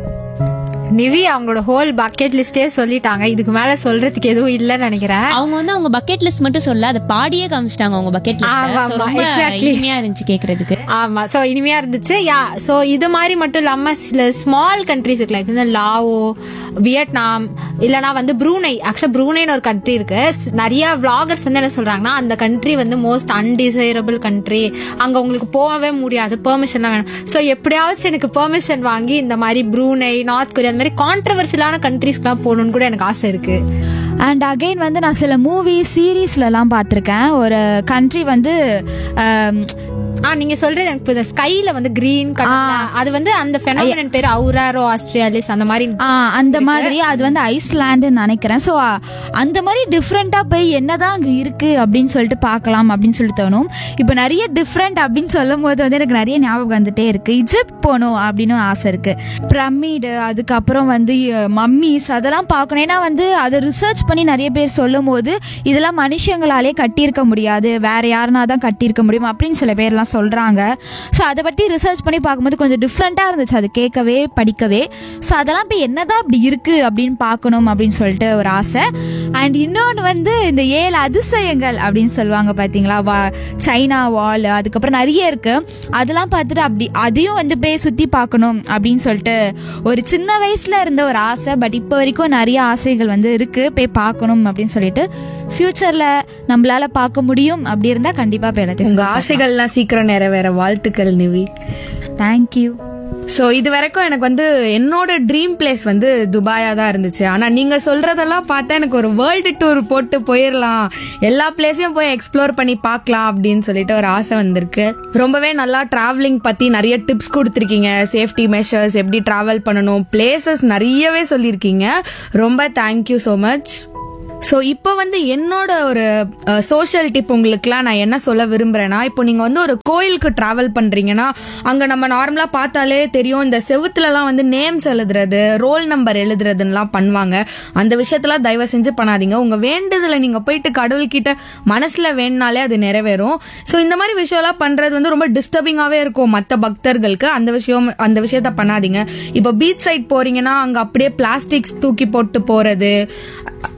நிவி அவங்களோட ஹோல் பக்கெட் லிஸ்டே சொல்லிட்டாங்க இதுக்கு மேல சொல்றதுக்கு எதுவும் இல்லைன்னு நினைக்கிறேன் அவங்க வந்து அவங்க பக்கெட் லிஸ்ட் மட்டும் சொல்ல அதை பாடியே காமிச்சிட்டாங்க அவங்க பக்கெட் ஆமா, லிஸ்ட் ஆமா, ரொம்ப exactly. இனிமையா இருந்துச்சு கேக்குறதுக்கு ஆமா சோ இனிமையா இருந்துச்சு யா சோ இது மாதிரி மட்டும் இல்லாம சில ஸ்மால் கண்ட்ரிஸ் இருக்கு லைக் இந்த லாவோ வியட்நாம் இல்லனா வந்து ப்ரூனை ஆக்சுவலா ப்ரூனைன்னு ஒரு கண்ட்ரி இருக்கு ஸ்- நிறைய vloggers வந்து என்ன சொல்றாங்கன்னா அந்த கண்ட்ரி வந்து மோஸ்ட் அன்டிசைரபிள் கண்ட்ரி அங்க உங்களுக்கு போகவே முடியாது பெர்மிஷன்லாம் வேணும் சோ எப்படியாச்சும் எனக்கு பெர்மிஷன் வாங்கி இந்த மாதிரி ப்ரூனை நார்த் கொரியா அந்த மாதிரி கான்ட்ரவர்சியலான கண்ட்ரிஸ்க்குலாம் போகணும்னு கூட எனக்கு ஆசை இருக்கு அண்ட் அகைன் வந்து நான் சில மூவி சீரீஸ்லலாம் பார்த்துருக்கேன் ஒரு கண்ட்ரி வந்து ஆம், ஆ நீங்க சொல்றது எனக்கு இந்த ஸ்கைல வந்து கிரீன் அது வந்து அந்த ஃபெனோமினன் பேர் அவுராரோ ஆஸ்திரேலிஸ் அந்த மாதிரி ஆ அந்த மாதிரி அது வந்து ஐஸ்லாண்டுன்னு நினைக்கிறேன் ஸோ அந்த மாதிரி டிஃப்ரெண்ட்டாக போய் என்னதான் அங்கே இருக்குது அப்படின்னு சொல்லிட்டு பார்க்கலாம் அப்படின்னு சொல்லிட்டு தோணும் இப்போ நிறைய டிஃப்ரெண்ட் அப்படின்னு சொல்லும் போது வந்து எனக்கு நிறைய ஞாபகம் வந்துட்டே இருக்குது இஜிப்ட் போகணும் அப்படின்னு ஆசை இருக்குது பிரமிடு அதுக்கப்புறம் வந்து மம்மிஸ் அதெல்லாம் பார்க்கணும் ஏன்னா வந்து அதை ரிசர்ச் பண்ணி நிறைய பேர் சொல்லும் போது இதெல்லாம் மனுஷங்களாலே கட்டியிருக்க முடியாது வேற யாருனா தான் கட்டியிருக்க முடியும் அப்படின்னு சில பேர்லாம் சொல்கிறாங்க ஸோ அதை பற்றி ரிசர்ச் பண்ணி பார்க்கும்போது கொஞ்சம் டிஃப்ரெண்ட்டாக இருந்துச்சு அது கேட்கவே படிக்கவே ஸோ அதெல்லாம் இப்போ என்னதான் அப்படி இருக்குது அப்படின்னு பார்க்கணும் அப்படின்னு சொல்லிட்டு ஒரு ஆசை அண்ட் இன்னொன்று வந்து இந்த ஏழு அதிசயங்கள் அப்படின்னு சொல்லுவாங்க பார்த்தீங்களா வா சைனா வால் அதுக்கப்புறம் நிறைய இருக்குது அதெல்லாம் பார்த்துட்டு அப்படி அதையும் வந்து போய் சுற்றி பார்க்கணும் அப்படின்னு சொல்லிட்டு ஒரு சின்ன வயசில் இருந்த ஒரு ஆசை பட் இப்போ வரைக்கும் நிறைய ஆசைகள் வந்து இருக்குது போய் பார்க்கணும் அப்படின்னு சொல்லிட்டு ஃப்யூச்சரில் நம்மளால பார்க்க முடியும் அப்படி இருந்தால் கண்டிப்பாக போய் எல்லாத்தையும் உங்க ஆசைகள்லாம் சீக்கிரம் நிறைவேற வாழ்த்துக்கள் நிவி தேங்க்யூ ஸோ இது வரைக்கும் எனக்கு வந்து என்னோட ட்ரீம் பிளேஸ் வந்து துபாயா தான் இருந்துச்சு ஆனா நீங்க சொல்றதெல்லாம் பார்த்தா எனக்கு ஒரு வேர்ல்டு டூர் போட்டு போயிடலாம் எல்லா பிளேஸையும் போய் எக்ஸ்ப்ளோர் பண்ணி பார்க்கலாம் அப்படின்னு சொல்லிட்டு ஒரு ஆசை வந்திருக்கு ரொம்பவே நல்லா டிராவலிங் பத்தி நிறைய டிப்ஸ் கொடுத்துருக்கீங்க சேஃப்டி மெஷர்ஸ் எப்படி டிராவல் பண்ணணும் பிளேசஸ் நிறையவே சொல்லியிருக்கீங்க ரொம்ப தேங்க்யூ ஸோ மச் ஸோ இப்போ வந்து என்னோட ஒரு சோஷியல் டிப் உங்களுக்குலாம் நான் என்ன சொல்ல விரும்புறேன்னா இப்போ நீங்க வந்து ஒரு கோயிலுக்கு டிராவல் பண்றீங்கன்னா அங்க நம்ம நார்மலா பார்த்தாலே தெரியும் இந்த செவுத்துலலாம் வந்து நேம்ஸ் எழுதுறது ரோல் நம்பர் எழுதுறதுலாம் பண்ணுவாங்க அந்த விஷயத்தெல்லாம் தயவு செஞ்சு பண்ணாதீங்க உங்க வேண்டுதலை நீங்க போயிட்டு கடவுள்கிட்ட மனசுல வேணுனாலே அது நிறைவேறும் ஸோ இந்த மாதிரி விஷயம்லாம் பண்றது வந்து ரொம்ப டிஸ்டர்பிங்காவே இருக்கும் மற்ற பக்தர்களுக்கு அந்த விஷயம் அந்த விஷயத்த பண்ணாதீங்க இப்போ பீச் சைட் போறீங்கன்னா அங்க அப்படியே பிளாஸ்டிக்ஸ் தூக்கி போட்டு போறது இந்த மாதிரி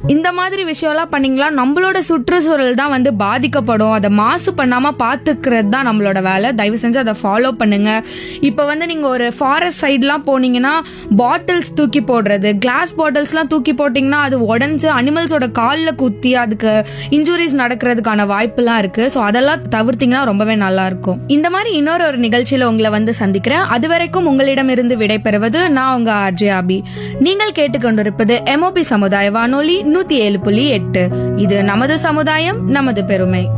மாதிரி விஷயம்லாம் பண்ணீங்களா நம்மளோட சுற்றுச்சூழல் தான் வந்து பாதிக்கப்படும் அதை மாசு பண்ணாம பாத்துக்கிறது தான் நம்மளோட வேலை தயவு செஞ்சு அதை ஃபாலோ பண்ணுங்க இப்போ வந்து நீங்க ஒரு ஃபாரஸ்ட் சைட்லாம் போனீங்கன்னா பாட்டில்ஸ் தூக்கி போடுறது கிளாஸ் பாட்டில்ஸ்லாம் தூக்கி போட்டிங்கன்னா அது உடஞ்சு அனிமல்ஸோட காலில் குத்தி அதுக்கு இன்ஜுரிஸ் நடக்கிறதுக்கான வாய்ப்புலாம் இருக்கு ஸோ அதெல்லாம் தவிர்த்தீங்கன்னா ரொம்பவே நல்லா இருக்கும் இந்த மாதிரி இன்னொரு ஒரு நிகழ்ச்சியில உங்களை வந்து சந்திக்கிறேன் அது வரைக்கும் உங்களிடமிருந்து விடைபெறுவது நான் உங்க ஆர்ஜே அபி நீங்கள் கேட்டுக்கொண்டிருப்பது எம்ஓபி சமுதாய வானொலி நூத்தி ஏழு புள்ளி எட்டு இது நமது சமுதாயம் நமது பெருமை